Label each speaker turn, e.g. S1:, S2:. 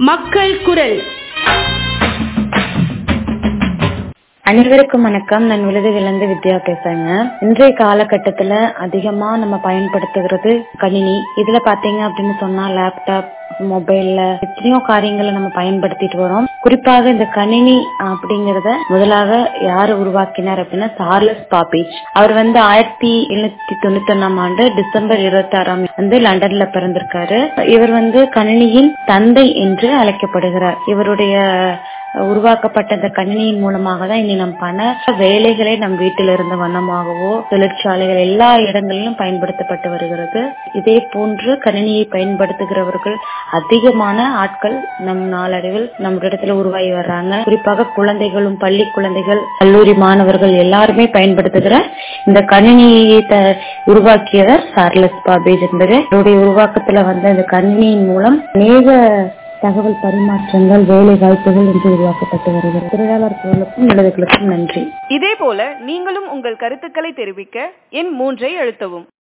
S1: மக்கள் குரல்
S2: அனைவருக்கும் வணக்கம் நான் விழுதுகளிலிருந்து வித்யா பேசுறேங்க இன்றைய காலகட்டத்துல அதிகமா நம்ம பயன்படுத்துகிறது கணினி இதுல பாத்தீங்க அப்படின்னு சொன்னா லேப்டாப் மொபைல்ல எத்தனையோ காரியங்களை நம்ம பயன்படுத்திட்டு வரோம் குறிப்பாக இந்த கணினி அப்படிங்கறத முதலாக யாரு உருவாக்கினார் அப்படின்னா சார்லஸ் பாபேஜ் அவர் வந்து ஆயிரத்தி எழுநூத்தி தொண்ணூத்தி ஒன்னாம் ஆண்டு டிசம்பர் இருபத்தி ஆறாம் வந்து லண்டன்ல பிறந்திருக்காரு இவர் வந்து கணினியின் தந்தை என்று அழைக்கப்படுகிறார் இவருடைய உருவாக்கப்பட்ட இந்த கணினியின் மூலமாக தான் இனி நம் பண வேலைகளை நம் வீட்டில் இருந்த வண்ணமாகவோ தொழிற்சாலைகள் எல்லா இடங்களிலும் பயன்படுத்தப்பட்டு வருகிறது இதே போன்று கணினியை பயன்படுத்துகிறவர்கள் அதிகமான ஆட்கள் நம் நாளடைவில் நம்ம இடத்துல உருவாகி வர்றாங்க குறிப்பாக குழந்தைகளும் பள்ளி குழந்தைகள் கல்லூரி மாணவர்கள் எல்லாருமே பயன்படுத்துகிற இந்த கணினியை உருவாக்கியவர் சார்லஸ் பாபேஜ் என்பது அவருடைய உருவாக்கத்துல வந்த இந்த கணினியின் மூலம் அநேக தகவல் பரிமாற்றங்கள் வேலை வாய்ப்புகள் என்று உருவாக்கப்பட்டு வருகிறது தொழிலாளர்களுக்கும் நிலவுகளுக்கும் நன்றி
S3: இதே போல நீங்களும் உங்கள் கருத்துக்களை தெரிவிக்க எண் மூன்றை அழுத்தவும்